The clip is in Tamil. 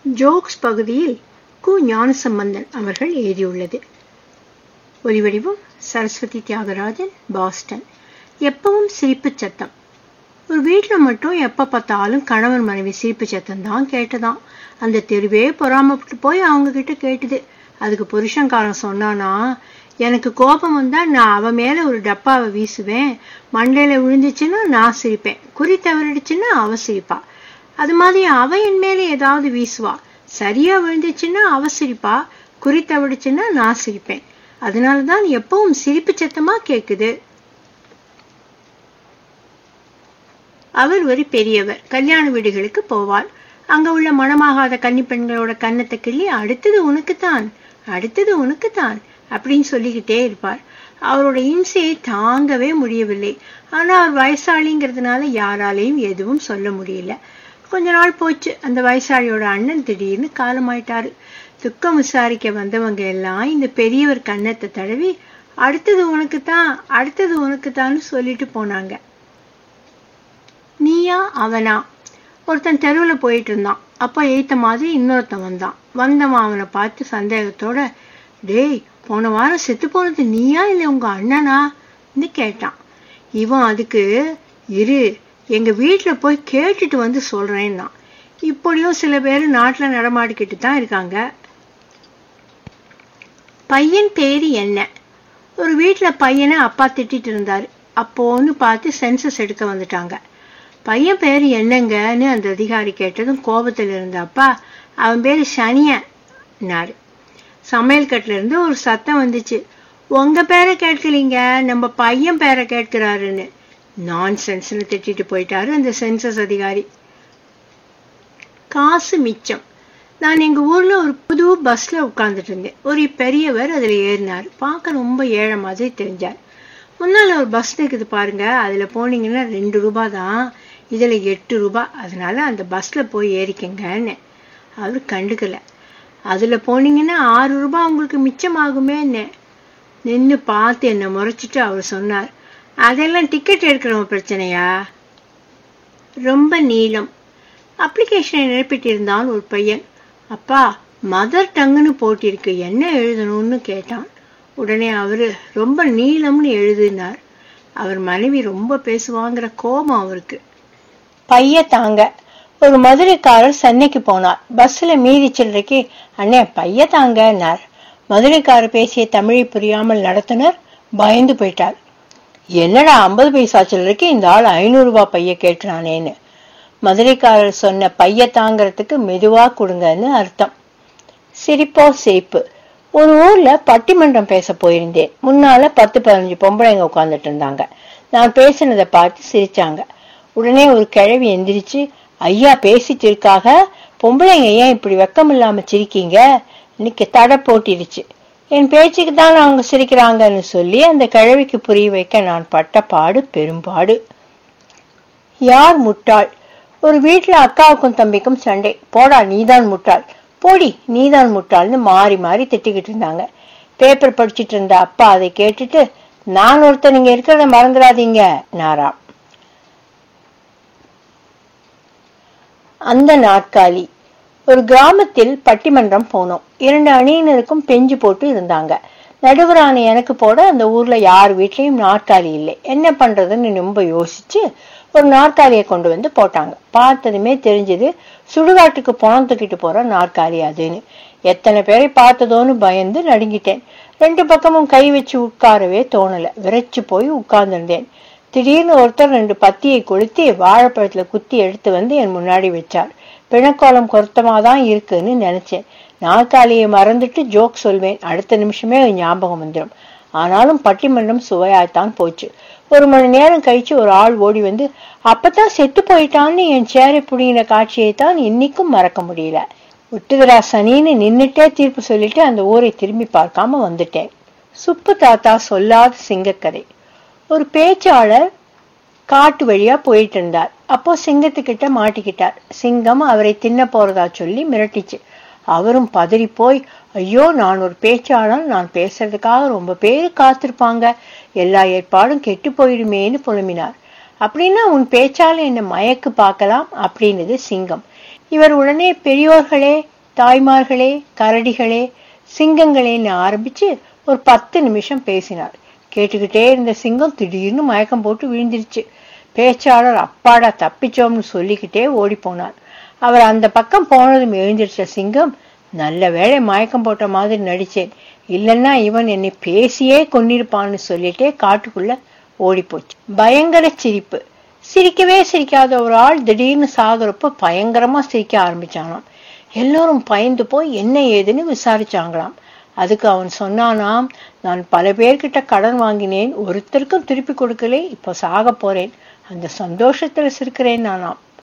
ஜோக்ஸ் பகுதியில் கு ஞானசம்பந்தன் அவர்கள் எழுதியுள்ளது ஒலிவடிவம் சரஸ்வதி தியாகராஜன் பாஸ்டன் எப்பவும் சிரிப்பு சத்தம் ஒரு வீட்டில் மட்டும் எப்போ பார்த்தாலும் கணவன் மனைவி சிரிப்பு சத்தம் தான் கேட்டதாம் அந்த தெருவே பொறாமப்பட்டு போய் அவங்க கிட்ட கேட்டுது அதுக்கு புருஷன்காரன் சொன்னானா எனக்கு கோபம் வந்தா நான் அவ மேல ஒரு டப்பாவை வீசுவேன் மண்டையில விழுந்துச்சுன்னா நான் சிரிப்பேன் குறி தவறிடுச்சுன்னா அவ சிரிப்பா அது மாதிரி அவ என் மேல ஏதாவது வீசுவா சரியா விழுந்துச்சுன்னா அவ சிரிப்பா குறி தவறிச்சுன்னா நான் சிரிப்பேன் அதனாலதான் எப்பவும் சிரிப்பு சத்தமா கேக்குது அவர் ஒரு பெரியவர் கல்யாண வீடுகளுக்கு போவார் அங்க உள்ள மணமாகாத கன்னி பெண்களோட கன்னத்தை கிள்ளி அடுத்தது உனக்குத்தான் அடுத்தது உனக்குத்தான் அப்படின்னு சொல்லிக்கிட்டே இருப்பார் அவரோட இம்சையை தாங்கவே முடியவில்லை ஆனா அவர் வயசாளிங்கிறதுனால யாராலையும் எதுவும் சொல்ல முடியல கொஞ்ச நாள் போச்சு அந்த வயசாளியோட அண்ணன் திடீர்னு காலமாயிட்டாரு துக்கம் விசாரிக்க வந்தவங்க எல்லாம் இந்த பெரியவர் கன்னத்தை தடவி அடுத்தது உனக்குத்தான் அடுத்தது உனக்குத்தான்னு சொல்லிட்டு போனாங்க நீயா அவனா ஒருத்தன் தெருவில் போயிட்டு இருந்தான் அப்போ எய்த்த மாதிரி இன்னொருத்தன் வந்தான் வந்தவன் அவனை பார்த்து சந்தேகத்தோட டேய் போன வாரம் செத்து போனது நீயா இல்லை உங்க அண்ணனான்னு கேட்டான் இவன் அதுக்கு இரு எங்க வீட்டில் போய் கேட்டுட்டு வந்து சொல்றேன்னா இப்படியும் சில பேர் நாட்டில் நடமாடிக்கிட்டு தான் இருக்காங்க பையன் பேரு என்ன ஒரு வீட்டில் பையனை அப்பா திட்டிட்டு இருந்தாரு அப்போன்னு பார்த்து சென்சஸ் எடுக்க வந்துட்டாங்க பையன் பேரு என்னங்கன்னு அந்த அதிகாரி கேட்டதும் கோபத்தில் இருந்த அப்பா அவன் பேரு சனியன்னாரு சமையல் கட்டுல இருந்து ஒரு சத்தம் வந்துச்சு உங்க பேரை கேட்கலீங்க நம்ம பையன் பேரை கேட்கிறாருன்னு நான் சென்ஸ்னு திட்டிட்டு போயிட்டாரு அந்த சென்சஸ் அதிகாரி காசு மிச்சம் நான் எங்க ஊர்ல ஒரு புது பஸ்ல உட்கார்ந்துட்டு இருந்தேன் ஒரு பெரியவர் அதுல ஏறினார் பார்க்க ரொம்ப ஏழை மாதிரி தெரிஞ்சார் முன்னால ஒரு பஸ் நிற்குது பாருங்க அதுல போனீங்கன்னா ரெண்டு ரூபாய் தான் இதுல எட்டு ரூபாய் அதனால அந்த பஸ்ல போய் ஏறிக்கங்கன்னு அவர் கண்டுக்கல அதுல போனீங்கன்னா ஆறு ரூபாய் உங்களுக்கு மிச்சமாகுமே என்ன நின்னு பார்த்து என்ன முறைச்சிட்டு அவர் சொன்னார் அதெல்லாம் டிக்கெட் எடுக்கிறவங்க பிரச்சனையா ரொம்ப நீளம் அப்ளிகேஷனை நிரப்பிட்டு இருந்தான் ஒரு பையன் அப்பா மதர் டங்குன்னு போட்டிருக்கு என்ன எழுதணும்னு கேட்டான் உடனே அவரு ரொம்ப நீளம்னு எழுதினார் அவர் மனைவி ரொம்ப பேசுவாங்கிற கோபம் அவருக்கு பைய தாங்க ஒரு மதுரைக்காரர் சென்னைக்கு போனார் பஸ்ல மீதி சில்லறைக்கு அண்ணே பைய தாங்கன்னார் மதுரைக்காரர் பேசிய தமிழை புரியாமல் நடத்துனர் பயந்து போயிட்டார் என்னடா ஐம்பது பைசா சில்லறைக்கு இந்த ஆள் ஐநூறு ரூபாய் பைய கேட்டுறானேன்னு மதுரைக்காரர் சொன்ன பைய தாங்கிறதுக்கு மெதுவா கொடுங்கன்னு அர்த்தம் சிரிப்போ சிரிப்பு ஒரு ஊர்ல பட்டிமன்றம் பேச போயிருந்தேன் முன்னால பத்து பதினஞ்சு பொம்பளைங்க உட்கார்ந்துட்டு இருந்தாங்க நான் பேசினதை பார்த்து சிரிச்சாங்க உடனே ஒரு கிழவி எந்திரிச்சு ஐயா பேசிட்டு இருக்காக பொம்பளைங்க ஏன் இப்படி வெக்கம் இல்லாம சிரிக்கீங்க இன்னைக்கு தடை போட்டிருச்சு என் பேச்சுக்கு தான் அவங்க சிரிக்கிறாங்கன்னு சொல்லி அந்த கிழவிக்கு புரிய வைக்க நான் பட்ட பாடு பெரும்பாடு யார் முட்டாள் ஒரு வீட்டுல அக்காவுக்கும் தம்பிக்கும் சண்டை போடா நீதான் முட்டாள் போடி நீதான் முட்டாள்னு மாறி மாறி திட்டிக்கிட்டு இருந்தாங்க பேப்பர் படிச்சிட்டு இருந்த அப்பா அதை கேட்டுட்டு நான் ஒருத்தர் நீங்க இருக்கிறத மறந்துடாதீங்க நாராம் அந்த நாட்காலி ஒரு கிராமத்தில் பட்டிமன்றம் போனோம் இரண்டு அணியினருக்கும் பெஞ்சு போட்டு இருந்தாங்க நடுவரான எனக்கு போட அந்த ஊர்ல யார் வீட்லயும் நாற்காலி இல்லை என்ன பண்றதுன்னு ரொம்ப யோசிச்சு ஒரு நாற்காலியை கொண்டு வந்து போட்டாங்க பார்த்ததுமே தெரிஞ்சது சுடுகாட்டுக்கு பணம் தூக்கிட்டு போற நாற்காலி அதுன்னு எத்தனை பேரை பார்த்ததோன்னு பயந்து நடுங்கிட்டேன் ரெண்டு பக்கமும் கை வச்சு உட்காரவே தோணல விரைச்சு போய் உட்கார்ந்திருந்தேன் திடீர்னு ஒருத்தர் ரெண்டு பத்தியை கொளுத்தி வாழைப்பழத்துல குத்தி எடுத்து வந்து என் முன்னாடி வச்சார் பிணக்கோலம் பொருத்தமாதான் இருக்குன்னு நினைச்சேன் நாற்காலியை மறந்துட்டு ஜோக் சொல்வேன் அடுத்த நிமிஷமே ஞாபகம் வந்துடும் ஆனாலும் பட்டிமன்றம் சுவையாய்த்தான் போச்சு ஒரு மணி நேரம் கழிச்சு ஒரு ஆள் ஓடி வந்து அப்பதான் செத்து போயிட்டான்னு என் சேரை புடிங்கின காட்சியை தான் இன்னைக்கும் மறக்க முடியல விட்டுதரா சனின்னு நின்னுட்டே தீர்ப்பு சொல்லிட்டு அந்த ஊரை திரும்பி பார்க்காம வந்துட்டேன் சுப்பு தாத்தா சொல்லாத சிங்கக்கதை ஒரு பேச்சாளர் காட்டு வழியா போயிட்டு இருந்தார் அப்போ சிங்கத்துக்கிட்ட மாட்டிக்கிட்டார் சிங்கம் அவரை தின்ன போறதா சொல்லி மிரட்டிச்சு அவரும் பதறி போய் ஐயோ நான் ஒரு பேச்சாளர் நான் பேசுறதுக்காக ரொம்ப பேரு காத்திருப்பாங்க எல்லா ஏற்பாடும் கெட்டு போயிடுமேன்னு புலம்பினார் அப்படின்னா உன் பேச்சால என்ன மயக்கு பார்க்கலாம் அப்படின்னது சிங்கம் இவர் உடனே பெரியோர்களே தாய்மார்களே கரடிகளே சிங்கங்களேன்னு ஆரம்பிச்சு ஒரு பத்து நிமிஷம் பேசினார் கேட்டுக்கிட்டே இருந்த சிங்கம் திடீர்னு மயக்கம் போட்டு விழுந்துருச்சு பேச்சாளர் அப்பாடா தப்பிச்சோம்னு சொல்லிக்கிட்டே ஓடி போனார் அவர் அந்த பக்கம் போனதும் எழுந்திருச்ச சிங்கம் நல்ல வேளை மயக்கம் போட்ட மாதிரி நடிச்சேன் இல்லைன்னா இவன் என்னை பேசியே கொன்னிருப்பான்னு சொல்லிட்டே காட்டுக்குள்ள ஓடி போச்சு பயங்கர சிரிப்பு சிரிக்கவே சிரிக்காத ஒரு ஆள் திடீர்னு சாகுறப்ப பயங்கரமா சிரிக்க ஆரம்பிச்சானாம் எல்லோரும் பயந்து போய் என்ன ஏதுன்னு விசாரிச்சாங்களாம் அதுக்கு அவன் சொன்னானாம் நான் பல பேர்கிட்ட கடன் வாங்கினேன் ஒருத்தருக்கும் திருப்பி கொடுக்கலே இப்போ சாக போறேன் அந்த சந்தோஷத்துல சிரிக்கிறேன் நானாம்